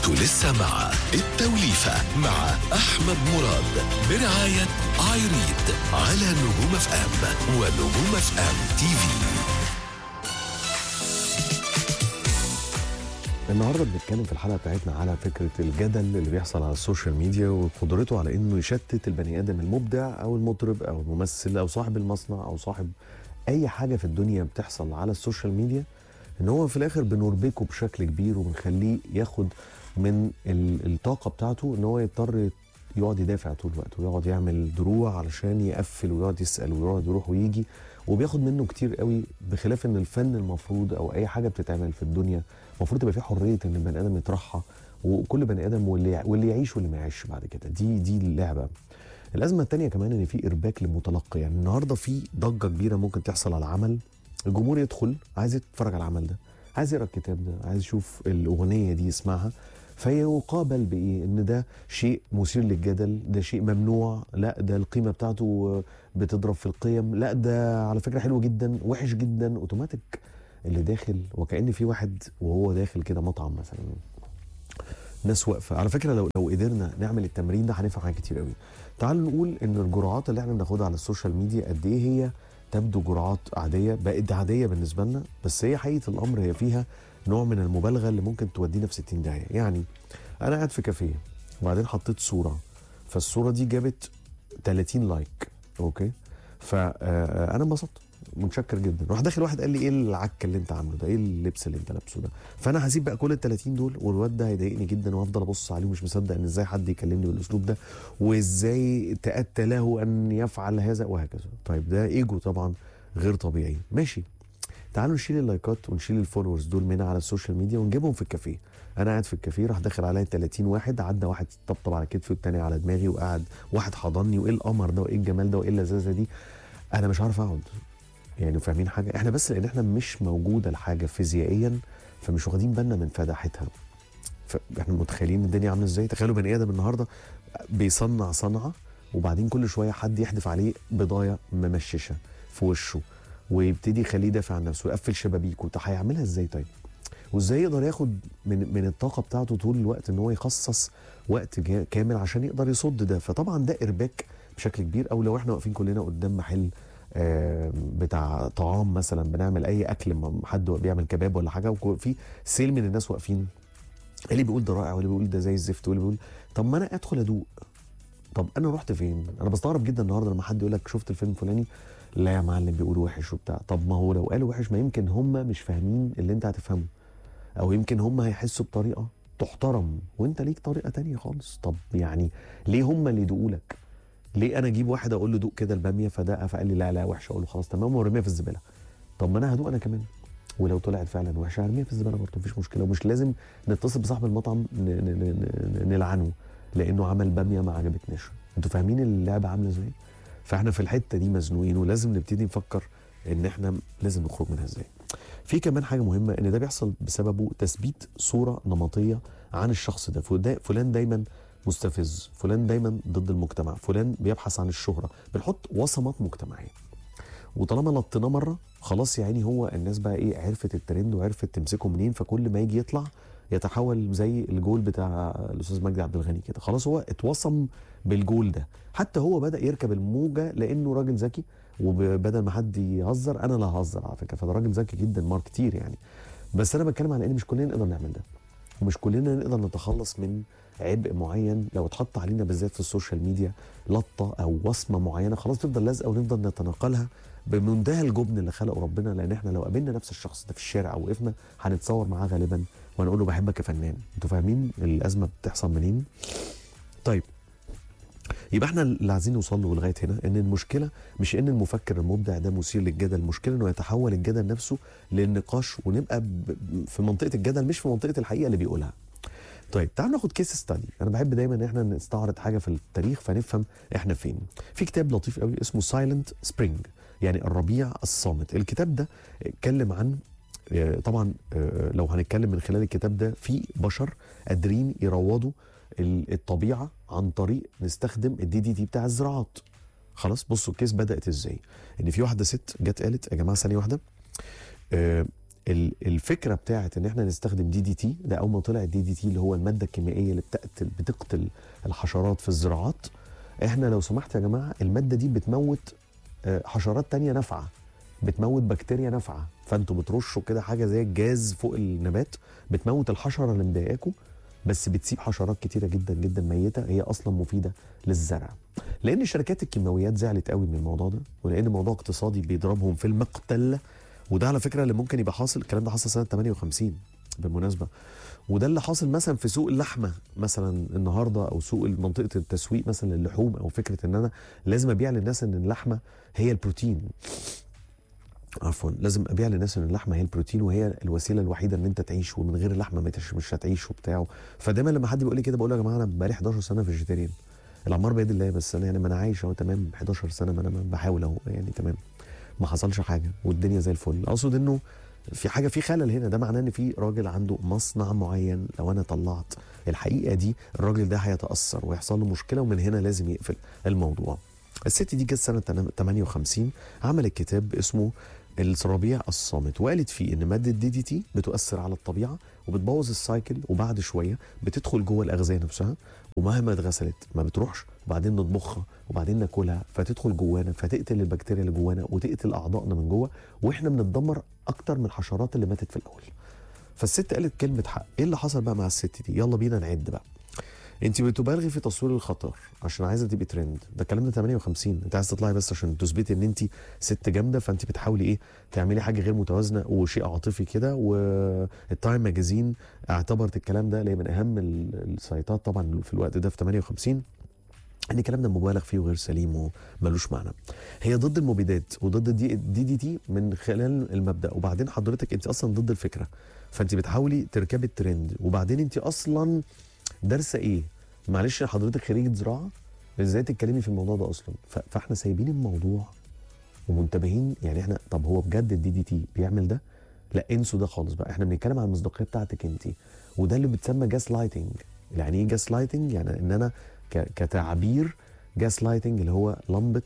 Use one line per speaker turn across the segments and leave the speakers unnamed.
انتوا لسه مع التوليفة مع أحمد مراد برعاية ايريد على نجوم اف ام ونجوم اف ام تي في
النهارده بنتكلم في الحلقه بتاعتنا على فكره الجدل اللي بيحصل على السوشيال ميديا وقدرته على انه يشتت البني ادم المبدع او المطرب او الممثل او صاحب المصنع او صاحب اي حاجه في الدنيا بتحصل على السوشيال ميديا ان هو في الاخر بنربكه بشكل كبير وبنخليه ياخد من ال- الطاقه بتاعته ان هو يضطر يقعد يدافع طول الوقت ويقعد يعمل دروع علشان يقفل ويقعد يسال ويقعد يروح ويجي وبياخد منه كتير قوي بخلاف ان الفن المفروض او اي حاجه بتتعمل في الدنيا المفروض يبقى فيه حريه ان البني ادم يطرحها وكل بني ادم واللي يع- واللي يعيش واللي ما يعيش بعد كده دي دي اللعبه الازمه الثانيه كمان ان في ارباك للمتلقي يعني النهارده في ضجه كبيره ممكن تحصل على عمل الجمهور يدخل عايز يتفرج على العمل ده عايز يقرا الكتاب ده عايز يشوف الاغنيه دي يسمعها فيقابل بايه ان ده شيء مثير للجدل ده شيء ممنوع لا ده القيمه بتاعته بتضرب في القيم لا ده على فكره حلو جدا وحش جدا اوتوماتيك اللي داخل وكأن في واحد وهو داخل كده مطعم مثلا ناس واقفه على فكره لو لو قدرنا نعمل التمرين ده هنفهم حاجات كتير قوي تعالوا نقول ان الجرعات اللي احنا بناخدها على السوشيال ميديا قد ايه هي تبدو جرعات عاديه بقت عاديه بالنسبه لنا بس هي حقيقه الامر هي فيها نوع من المبالغه اللي ممكن تودينا في 60 داهيه يعني انا قاعد في كافيه وبعدين حطيت صوره فالصوره دي جابت 30 لايك اوكي فانا انبسطت متشكر جدا راح داخل واحد قال لي ايه العك اللي انت عامله ده ايه اللبس اللي انت لابسه ده فانا هسيب بقى كل ال 30 دول والواد ده هيضايقني جدا وافضل ابص عليه ومش مصدق ان ازاي حد يكلمني بالاسلوب ده وازاي تاتى له ان يفعل هذا وهكذا طيب ده ايجو طبعا غير طبيعي ماشي تعالوا نشيل اللايكات ونشيل الفولورز دول من على السوشيال ميديا ونجيبهم في الكافيه انا قاعد في الكافيه راح داخل عليا 30 واحد عدى واحد طبطب على كتفي والتاني على دماغي وقعد واحد حضني وايه القمر ده وايه الجمال ده وايه اللذاذه دي انا مش عارف اقعد يعني فاهمين حاجه احنا بس لان احنا مش موجوده الحاجه فيزيائيا فمش واخدين بالنا من فداحتها فاحنا متخيلين الدنيا عامله ازاي تخيلوا بني ادم النهارده بيصنع صنعه وبعدين كل شويه حد يحدف عليه بضايه ممششه في وشه ويبتدي يخليه يدافع عن نفسه ويقفل شبابيكه طب هيعملها ازاي طيب وازاي يقدر ياخد من من الطاقه بتاعته طول الوقت ان هو يخصص وقت جا- كامل عشان يقدر يصد ده فطبعا ده ارباك بشكل كبير او لو احنا واقفين كلنا قدام محل آه، بتاع طعام مثلا بنعمل اي اكل م- حد بيعمل كباب ولا حاجه وفي سيل من الناس واقفين اللي بيقول ده رائع واللي بيقول ده زي الزفت واللي بيقول طب ما انا ادخل ادوق طب انا رحت فين انا بستغرب جدا النهارده لما حد يقول لك شفت الفيلم الفلاني لا يا معلم بيقولوا وحش وبتاع طب ما هو لو قالوا وحش ما يمكن هم مش فاهمين اللي انت هتفهمه او يمكن هم هيحسوا بطريقه تحترم وانت ليك طريقه تانية خالص طب يعني ليه هم اللي يدوقوا لك ليه انا اجيب واحد اقول له دوق كده الباميه فده فقال لي لا لا وحشه اقول له خلاص تمام وارميها في الزباله طب ما انا هدوق انا كمان ولو طلعت فعلا وحشه هرميها في الزباله برضه مفيش مشكله ومش لازم نتصل بصاحب المطعم ن- ن- ن- ن- نلعنه لانه عمل باميه ما عجبتناش انتوا فاهمين اللعبه عامله ازاي فاحنا في الحته دي مزنوقين ولازم نبتدي نفكر ان احنا لازم نخرج منها ازاي في كمان حاجه مهمه ان ده بيحصل بسببه تثبيت صوره نمطيه عن الشخص ده فدا- فلان دايما مستفز فلان دايما ضد المجتمع فلان بيبحث عن الشهره بنحط وصمات مجتمعيه وطالما لطيناه مره خلاص يا عيني هو الناس بقى ايه عرفت الترند وعرفت تمسكه منين فكل ما يجي يطلع يتحول زي الجول بتاع الاستاذ مجدي عبد الغني كده خلاص هو اتوصم بالجول ده حتى هو بدا يركب الموجه لانه راجل ذكي وبدل ما حد يهزر انا لا هزر على فكره فده راجل ذكي جدا ماركتير يعني بس انا بتكلم على ان مش كلنا نقدر نعمل ده ومش كلنا نقدر نتخلص من عبء معين لو اتحط علينا بالذات في السوشيال ميديا لطه او وصمه معينه خلاص تفضل لازقه ونفضل نتناقلها بمنتهى الجبن اللي خلقه ربنا لان احنا لو قابلنا نفس الشخص ده في الشارع او وقفنا هنتصور معاه غالبا وهنقول له بحبك يا فنان انتوا فاهمين الازمه بتحصل منين طيب يبقى احنا اللي عايزين نوصل له لغايه هنا ان المشكله مش ان المفكر المبدع ده مثير للجدل المشكله انه يتحول الجدل نفسه للنقاش ونبقى ب- في منطقه الجدل مش في منطقه الحقيقه اللي بيقولها طيب تعالوا ناخد كيس ستادي انا بحب دايما ان احنا نستعرض حاجه في التاريخ فنفهم احنا فين في كتاب لطيف قوي اسمه سايلنت سبرينج يعني الربيع الصامت الكتاب ده اتكلم عن آه، طبعا آه، لو هنتكلم من خلال الكتاب ده في بشر قادرين يروضوا ال- الطبيعه عن طريق نستخدم الدي دي تي بتاع الزراعات خلاص بصوا الكيس بدات ازاي ان في واحده ست جت قالت يا جماعه ثانيه واحده آه، ال- الفكره بتاعت ان احنا نستخدم دي دي تي ده اول ما طلع الدي دي تي اللي هو الماده الكيميائيه اللي بتقتل بتقتل الحشرات في الزراعات احنا لو سمحت يا جماعه الماده دي بتموت آه، حشرات تانية نافعه بتموت بكتيريا نافعه فانتوا بترشوا كده حاجه زي الجاز فوق النبات بتموت الحشره اللي مضايقاكوا بس بتسيب حشرات كتيره جدا جدا ميته هي اصلا مفيده للزرع لان شركات الكيماويات زعلت قوي من الموضوع ده ولان موضوع اقتصادي بيضربهم في المقتل وده على فكره اللي ممكن يبقى حاصل الكلام ده حصل سنه 58 بالمناسبه وده اللي حاصل مثلا في سوق اللحمه مثلا النهارده او سوق منطقه التسويق مثلا للحوم او فكره ان انا لازم ابيع للناس ان اللحمه هي البروتين عفوا لازم ابيع للناس ان اللحمه هي البروتين وهي الوسيله الوحيده ان انت تعيش ومن غير اللحمه ما تش- مش هتعيش وبتاع فدايما لما حد بيقول لي كده بقول له يا جماعه انا بقالي 11 سنه فيجيتيريان العمار بيد الله بس انا يعني ما انا عايش اهو تمام 11 سنه ما انا بحاول اهو يعني تمام ما حصلش حاجه والدنيا زي الفل اقصد انه في حاجه في خلل هنا ده معناه ان في راجل عنده مصنع معين لو انا طلعت الحقيقه دي الراجل ده هيتاثر ويحصل له مشكله ومن هنا لازم يقفل الموضوع الست دي جت سنه 58 عملت كتاب اسمه الربيع الصامت وقالت فيه ان ماده دي دي تي بتؤثر على الطبيعه وبتبوظ السايكل وبعد شويه بتدخل جوه الاغذيه نفسها ومهما اتغسلت ما بتروحش وبعدين نطبخها وبعدين ناكلها فتدخل جوانا فتقتل البكتيريا اللي جوانا وتقتل اعضائنا من جوه واحنا بنتدمر اكتر من الحشرات اللي ماتت في الاول فالست قالت كلمه حق ايه اللي حصل بقى مع الست دي يلا بينا نعد بقى انت بتبالغي في تصوير الخطر عشان عايزه تبقي ترند ده الكلام ده 58 انت عايزه تطلعي بس عشان تثبتي ان انت ست جامده فانت بتحاولي ايه تعملي حاجه غير متوازنه وشيء عاطفي كده والتايم ماجازين اعتبرت الكلام ده اللي من اهم ال- السيطات طبعا في الوقت ده في 58 ان الكلام ده مبالغ فيه وغير سليم وملوش معنى هي ضد المبيدات وضد الدي دي, دي تي من خلال المبدا وبعدين حضرتك انت اصلا ضد الفكره فانت بتحاولي تركبي الترند وبعدين انت اصلا دارسه ايه معلش حضرتك خريجه زراعه ازاي تتكلمي في الموضوع ده اصلا ف- فاحنا سايبين الموضوع ومنتبهين يعني احنا طب هو بجد الدي دي تي بيعمل ده لا انسوا ده خالص بقى احنا بنتكلم عن المصداقيه بتاعتك انت وده اللي بتسمى جاس لايتنج يعني ايه جاس لايتنج يعني ان انا ك- كتعبير جاس لايتنج اللي هو لمبه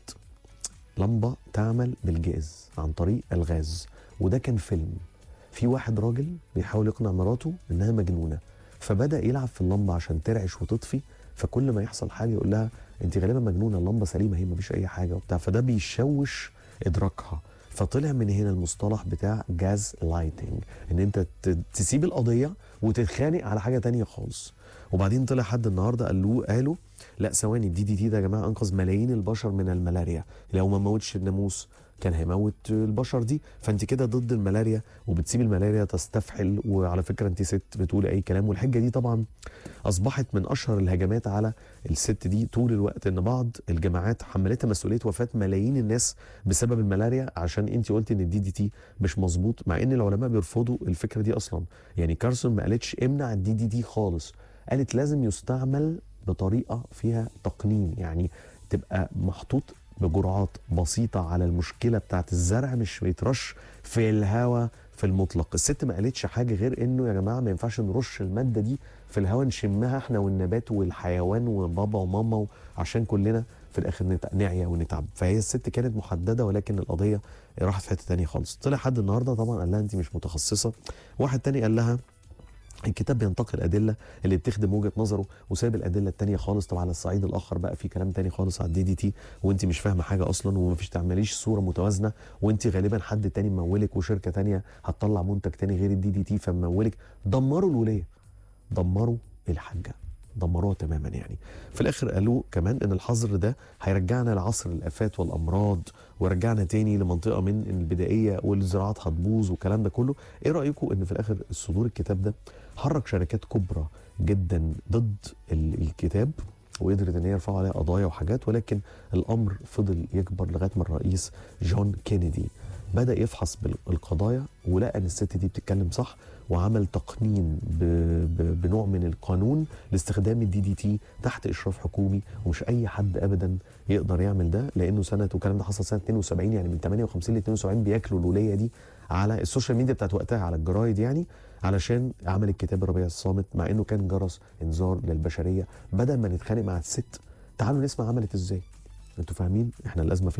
لمبه تعمل بالجاز عن طريق الغاز وده كان فيلم في واحد راجل بيحاول يقنع مراته انها مجنونه فبدا يلعب في اللمبه عشان ترعش وتطفي فكل ما يحصل حاجه يقول لها انت غالبا مجنونه اللمبه سليمه هي مفيش اي حاجه وبتاع فده بيشوش ادراكها فطلع من هنا المصطلح بتاع جاز لايتنج ان انت ت- تسيب القضيه وتتخانق على حاجه تانية خالص وبعدين طلع حد النهارده قال له قالوا لا ثواني الدي دي تي ده يا جماعه انقذ ملايين البشر من الملاريا لو ما موتش الناموس كان هيموت البشر دي فانت كده ضد الملاريا وبتسيب الملاريا تستفحل وعلى فكره انت ست بتقول اي كلام والحجه دي طبعا اصبحت من اشهر الهجمات على الست دي طول الوقت ان بعض الجماعات حملتها مسؤوليه وفاه ملايين الناس بسبب الملاريا عشان انت قلت ان الدي دي تي مش مظبوط مع ان العلماء بيرفضوا الفكره دي اصلا يعني كارسون ما قالتش امنع الدي دي تي خالص قالت لازم يستعمل بطريقه فيها تقنين يعني تبقى محطوط بجرعات بسيطه على المشكله بتاعت الزرع مش بيترش في الهواء في المطلق الست ما قالتش حاجه غير انه يا جماعه ما ينفعش نرش الماده دي في الهواء نشمها احنا والنبات والحيوان وبابا وماما و- عشان كلنا في الاخر نت- نعيا ونتعب فهي الست كانت محدده ولكن القضيه راحت في حته تانية خالص طلع حد النهارده طبعا قال لها انت مش متخصصه واحد تاني قال لها الكتاب بينتقي الادله اللي بتخدم وجهه نظره وسايب الادله التانية خالص طبعا على الصعيد الاخر بقى في كلام تاني خالص على الدي دي تي وانت مش فاهمه حاجه اصلا ومفيش تعمليش صوره متوازنه وانت غالبا حد تاني ممولك وشركه تانية هتطلع منتج تاني غير الدي دي تي فممولك دمروا الوليه دمروا الحاجه دمروها تماما يعني في الاخر قالوا كمان ان الحظر ده هيرجعنا لعصر الافات والامراض ورجعنا تاني لمنطقه من البدائيه والزراعات هتبوظ والكلام ده كله ايه رايكم ان في الاخر صدور الكتاب ده حرك شركات كبرى جدا ضد ال- الكتاب وقدرت ان هي يرفعوا عليها قضايا وحاجات ولكن الامر فضل يكبر لغايه ما الرئيس جون كينيدي بدا يفحص بالقضايا ولقى ان الست دي بتتكلم صح وعمل تقنين ب... ب... بنوع من القانون لاستخدام الدي دي تي تحت اشراف حكومي ومش اي حد ابدا يقدر يعمل ده لانه سنه والكلام ده حصل سنه 72 يعني من 58 ل 72 بياكلوا الوليه دي على السوشيال ميديا بتاعت وقتها على الجرايد يعني علشان عمل الكتاب الربيع الصامت مع انه كان جرس انذار للبشريه بدل ما نتخانق مع الست تعالوا نسمع عملت ازاي انتوا فاهمين احنا الازمه فين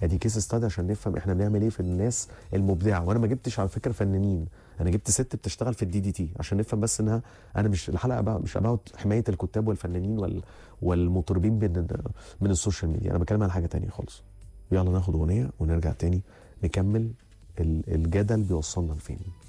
ادي كيس ستادي عشان نفهم احنا بنعمل ايه في الناس المبدعه وانا ما جبتش على فكره فنانين انا جبت ست بتشتغل في الدي دي تي عشان نفهم بس انها انا مش الحلقه بقى مش اباوت حمايه الكتاب والفنانين وال والمطربين من من السوشيال ميديا انا بتكلم على حاجه تانية خالص يلا ناخد اغنيه ونرجع تاني نكمل ال- الجدل بيوصلنا لفين